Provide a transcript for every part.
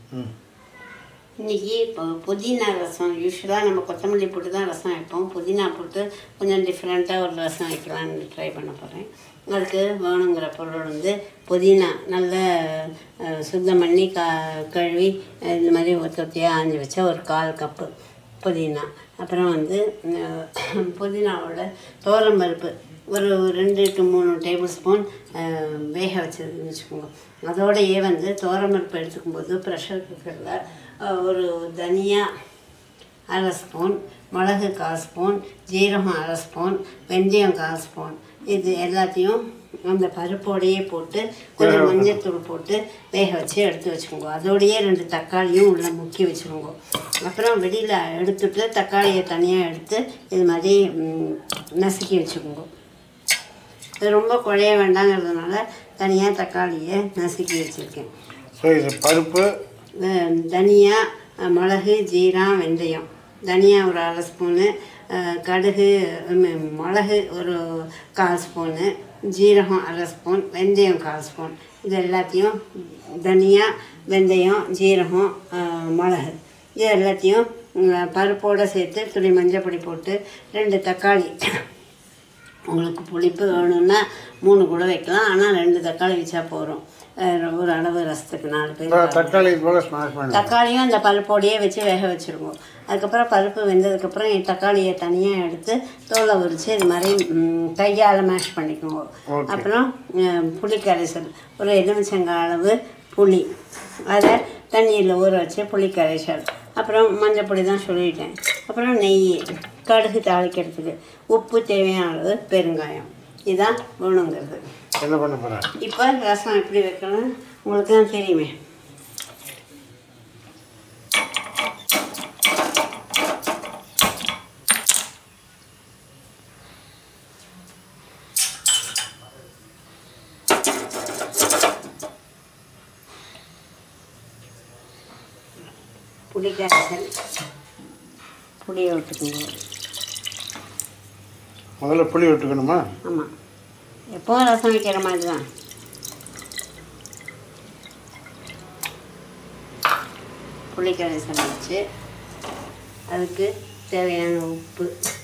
ம் இன்னைக்கு இப்போ புதினா ரசம் யூஸ்வலாக நம்ம கொத்தமல்லி போட்டு தான் ரசம் வைப்போம் புதினா போட்டு கொஞ்சம் டிஃப்ரெண்ட்டாக ஒரு ரசம் வைக்கலான்னு ட்ரை பண்ண போகிறேன் அதுக்கு வேணுங்கிற பொருள் வந்து புதினா நல்லா அஹ், சுத்தம் பண்ணி கா கழுவி அஹ், இந்த மாதிரி ஒத்தி ஒத்தியாக ஆஞ்சி வச்சா ஒரு கால் கப்பு புதினா அப்புறம் வந்து அஹ், புதினாவோட துவரம் பருப்பு ஒரு ரெண்டு டு மூணு டேபிள் ஸ்பூன் வேக வச்சதுன்னு வச்சுக்கோங்க அதோடையே வந்து துவரம்பருப்பு எடுத்துக்கும்போது ப்ரெஷர் குக்கரில் ஒரு தனியா அரை ஸ்பூன் மிளகு கால் ஸ்பூன் ஜீரகம் அரை ஸ்பூன் வெந்தயம் கால் ஸ்பூன் இது எல்லாத்தையும் அந்த பருப்போடையே போட்டு கொஞ்சம் மஞ்சத்தூள் போட்டு வேக வச்சு எடுத்து வச்சுக்கோங்க அதோடையே ரெண்டு தக்காளியும் உள்ளே முக்கி வச்சுக்கோங்க அப்புறம் வெளியில் எடுத்துட்டு தக்காளியை தனியாக எடுத்து இது மாதிரி ம், நசுக்கி வச்சுக்கோங்க இது ரொம்ப குழைய வேண்டாங்கிறதுனால தனியாக தக்காளியை நசுக்கி வச்சுருக்கேன் ஸோ இது பருப்பு அஹ் தனியா அஹ் மிளகு ஜீரம் வெந்தயம் தனியா ஒரு அரை ஸ்பூனு அஹ் கடுகு ம், மிளகு ஒரு கால் ஸ்பூனு ஜீரகம் அரை ஸ்பூன் வெந்தயம் கால் ஸ்பூன் இது எல்லாத்தையும் தனியா வெந்தயம் ஜீரகம் அஹ் மிளகு இது எல்லாத்தையும் ம், பருப்போடு சேர்த்து துளி மஞ்சள் பொடி போட்டு ரெண்டு தக்காளி உங்களுக்கு புளிப்பு வேணும்னா மூணு கூட வைக்கலாம் ஆனால் ரெண்டு தக்காளி வச்சா போகிறோம் ஒரு அளவு ரசத்துக்கு நாலு இப்போ பேர் தக்காளி போல் ஸ்மாஷ் பண்ணி தக்காளியும் அந்த பருப்போடையே வச்சு வேக வச்சுருவோம் அதுக்கப்புறம் பருப்பு வெந்ததுக்கப்புறம் என் தக்காளியை தனியாக எடுத்து தோலை உரித்து இது மாதிரி ம், கையால் மேஷ் பண்ணிக்குவோம் Okay. அப்புறம் ம், புளி கரைசல் ஒரு எலுமிச்சங்காய் அளவு புளி அதை தண்ணியில் ஊற வச்சு புளி கரைசல் அப்புறம் மஞ்சள் பொடி தான் சொல்லிட்டேன் அப்புறம் நெய் கடுகு தாளிக்கிறதுக்கு உப்பு தேவையான அளவு பெருங்காயம் இதுதான் வேணுங்கிறது என்ன பண்ண போகிறேன் இப்போ ரசம் எப்படி வைக்கணும் உங்களுக்கு தான் தெரியுமே புளி கரைசல் புளியை விட்டுக்கோங்க முதல்ல புளி விட்டுக்கணுமா ஆமாம் எப்போவும் ரசம் வைக்கிற மாதிரி தான் புளி கரைசல் வச்சு அதுக்கு தேவையான உப்பு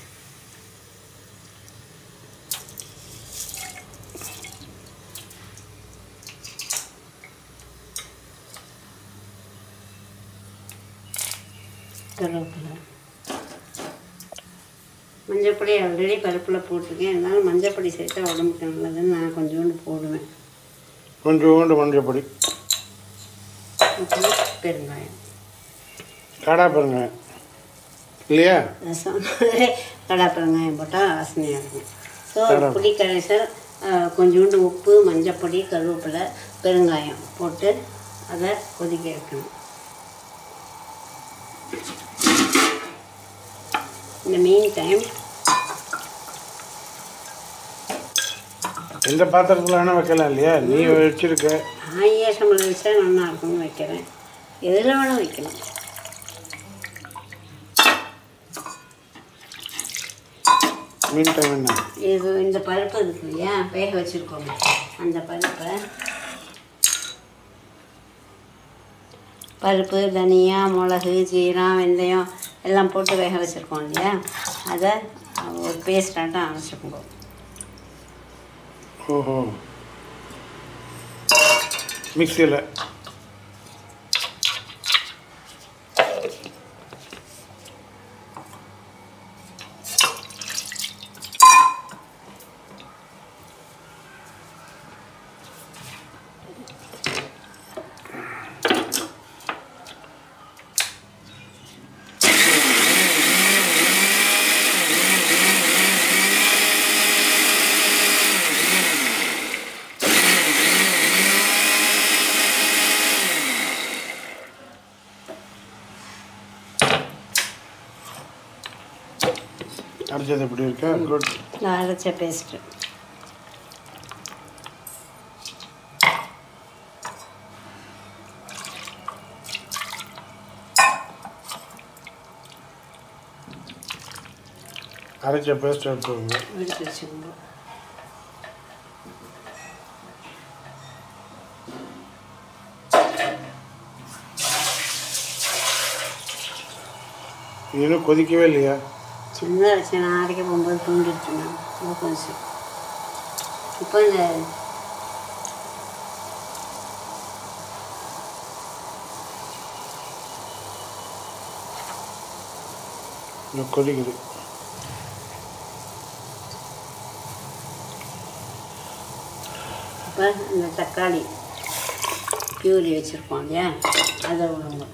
கருவேப்பிலை மஞ்சப்பொடி ஆல்ரெடி பருப்பில் போட்டிருக்கேன் இருந்தாலும் மஞ்சப்பொடி சேர்த்தா உடம்புக்கு நல்லதுன்னு நான் கொஞ்சோண்டு போடுவேன் கொஞ்சோண்டு மஞ்சள் பொடி அப்புறம் பெருங்காயம் காடா பாருங்க இல்லையா ரசம் கடா பெருங்காயம் போட்டால் வாசனையாக இருக்கும் ஸோ கடா. புளி கரைசல் ஆஹ், கொஞ்சோண்டு உப்பு மஞ்சப்பொடி கருவேப்பிலை பெருங்காயம் போட்டு அதை கொதிக்க வைக்கணும் இந்த மீன் டைம் எந்த பாத்திரத்தில் வேணால் வைக்கலாம் இல்லையா நீ வச்சிருக்க ஆயிரம் வச்சா நல்லா இருக்கும்னு வைக்கிறேன் எதில் வேணால் வைக்கலாம் மீன் டைம் என்ன இது இந்த பருப்பு இருக்கு இல்லையா வேக வச்சுருக்கோங்க அந்த பருப்பை பருப்பு தனியா மிளகு ஜீரம் வெந்தயம் எல்லாம் போட்டு வேக வச்சுருக்கோம் இல்லையா அதை ஒரு பேஸ்டாட்டம் அரைச்சிக்கோங்க ஓஹோ மிக்சியில் அரைச்சது எப்படி இருக்கா குட் நான் அரைச்ச பேஸ்ட்டு அரைச்ச பேஸ்ட் எடுத்துக்கோங்க எடுத்து வச்சுக்கோங்க இன்னும் கொதிக்கவே இல்லையா சின்னதாக வச்சு நான் அரைக்க போகும்போது தூண்டிட்டு நான் ரொம்ப கொஞ்சம் இப்போ இந்த இன்னும் கொதிக்குது இப்போ இந்த தக்காளி பியூரி வச்சுருக்கோம் இல்லையா அதை விடுங்க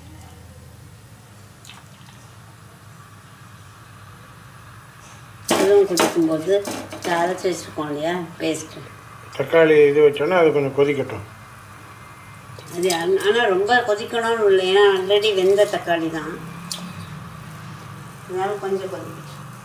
இதுவும் குடிக்கும்போது இந்த அரைச்சி வச்சுருக்கோம் இல்லையா பேஸ்ட்டு தக்காளி இது வச்சோன்னா அது கொஞ்சம் கொதிக்கட்டும் அது ஆனால் ரொம்ப கொதிக்கணும்னு இல்லை ஏன்னா ஆல்ரெடி வெந்த தக்காளி தான் அதனால கொஞ்சம் கொதிக்கட்டும்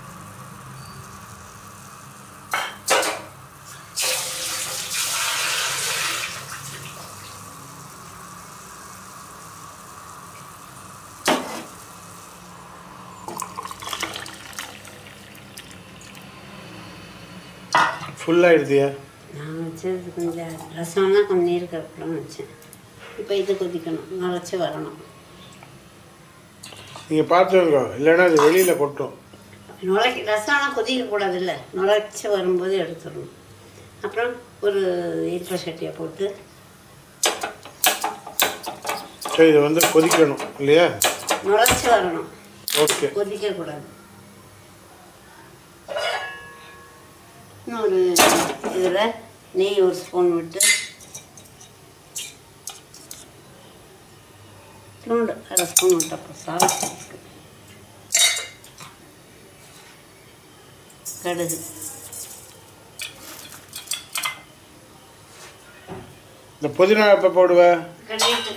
ஃபுல்லாகிடுதியா நான் வச்சது கொஞ்சம் ரசம்லாம் கொஞ்சம் நீர் கலப்படம் வச்சேன் இப்போ இது கொதிக்கணும் நுரைச்சி வரணும் நீங்கள் பார்த்துக்கோங்க இல்லைன்னா அது வெளியில் கொட்டும் நுழைக்க ரசம்லாம் கொதிக்கக்கூடாது இல்லை நுழைச்சி வரும்போது எடுத்துடணும் அப்புறம் ஒரு ஈர்ப்ப சட்டியை போட்டு சரி இது வந்து கொதிக்கணும் இல்லையா நுழைச்சி வரணும் ஓகே கொதிக்கக்கூடாது இன்னொரு இதில் நெய் ஒரு ஸ்பூன் விட்டு நூண்டு அரை ஸ்பூன் விட்டப்போ சாப்பிட்டு கடுகு இந்த புதினா எப்போ போடுவ கடுகு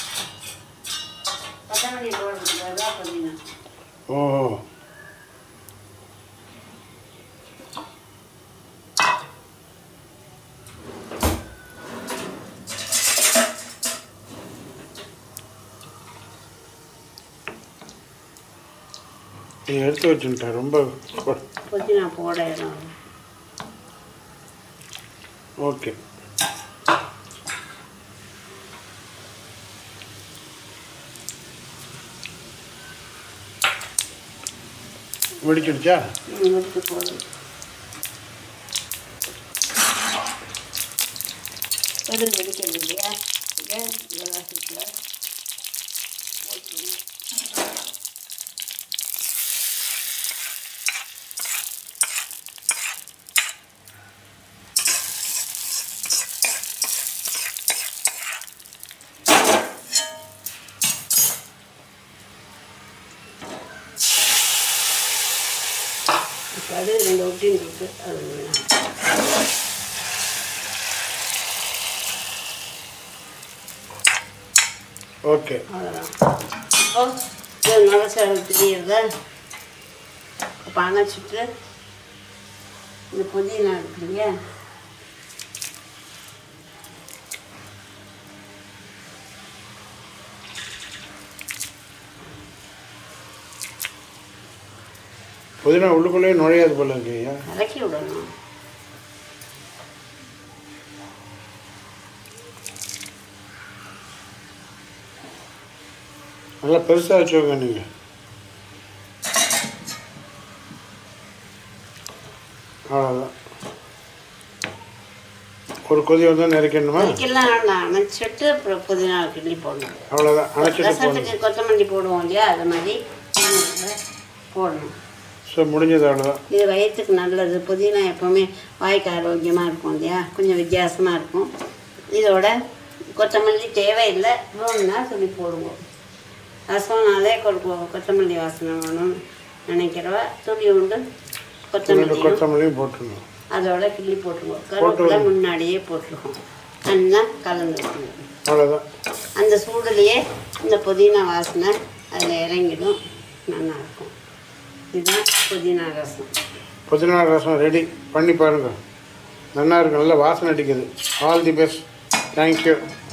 பத்தமணி போடுறது அதான் புதினா ஓஹோ நீ எடுத்து வச்சுட்டேன் ரொம்ப கொ- புதினா போட இடம் ஓகே வெடிச்சிடுச்சா உங்களுக்கு போதும் கடுகு வெடிக்கிறது இல்லையா இதை இதெல்லாம் இருக்குல்ல போட்டுருங்க கடுகு ரெண்டு ஒட்டின்னு இருக்கு அது வேணாம் ஓகே அவ்வளோதான் இப்போ இது நலசாரம் தெரியறதா இப்போ அணைச்சிட்டு இந்த புதினா இருக்கு இல்லையா புதினா உள்ளுக்குள்ளேயே நுழையாது போல இருக்கு ஐயா கலக்கி விடணும் நல்லா பெருசாக வச்சுக்கோங்க நீங்கள் அவ்வளோதான் ஒரு கொதி வந்தால் நிறைக்கணுமா அதுக்கெல்லாம் நான் அணைச்சிட்டு அப்புறம் புதினா கிள்ளி போடணும் அவ்வளோதான் அணைச்சிட்டு போடணும் ரசத்துக்கு கொத்தமல்லி போடுவோம் இல்லையா அது மாதிரி புதினாவை போடணும் ஸோ முடிஞ்சது அவ்வளோதான் இது வயிற்றுக்கு நல்லது புதினா எப்போவுமே வாய்க்கு ஆரோக்கியமாக இருக்கும் இல்லையா கொஞ்சம் வித்தியாசமாக இருக்கும் இதோட கொத்தமல்லி தேவையில்லை வேணும்னா சொல்லி போடுவோம் ரசம்னாலே கொடுப்போம் கொத்தமல்லி வாசனை வேணும்னு நினைக்கிறவா துளி உண்டு ரெண்டு கொத்தமல்லி கொத்தமல்லியும் போட்டுருணும் அதோட கிள்ளி போட்டுருவோம் கருவேப்பிலை முன்னாடியே போட்டுருவோம் நல்லா கலந்து விட்டுருவோம் அவ்வளோதான் அந்த சூடுலேயே இந்த புதினா வாசனை அதில் இறங்கிடும் நல்லாயிருக்கும் இதுதான் புதினா ரசம் புதினா ரசம் ரெடி பண்ணி பாருங்கள் நல்லா இருக்கு நல்ல வாசனை அடிக்குது ஆல் தி பெஸ்ட் தேங்க்யூ